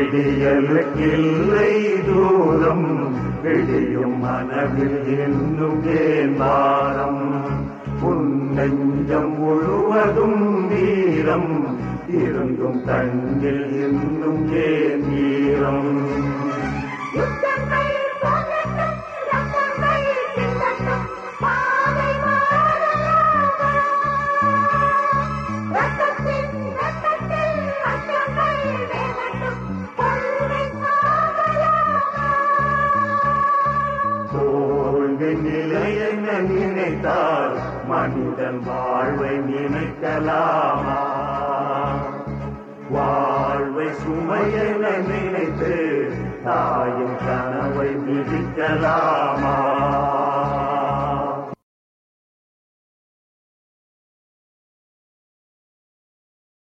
விடியலுக்கில்லை தூரம் விடியும் மனதில் இன்னும் ஏன் வாரம் உன் நெஞ்சம் முழுவதும் வீரம் இருந்தும் கண்ணில் இன்னும் ஏன் வீரம் யுத்தங்கள் போகட்டும், ரத்தங்கள் சிந்தட்டும், பாதை மாறலாமா? ரத்தத்தின் ரத்தத்தில் அச்சங்கள் வேகட்டும், கொள்கை சாகலாமா? தோல்வி நிலையென நினைத்தால் மனிதன் வாழ்வை நினைக்கலாமா வாழ்வை சுமையென நினைத்து தாயின் கனவை விதிக்கலாமா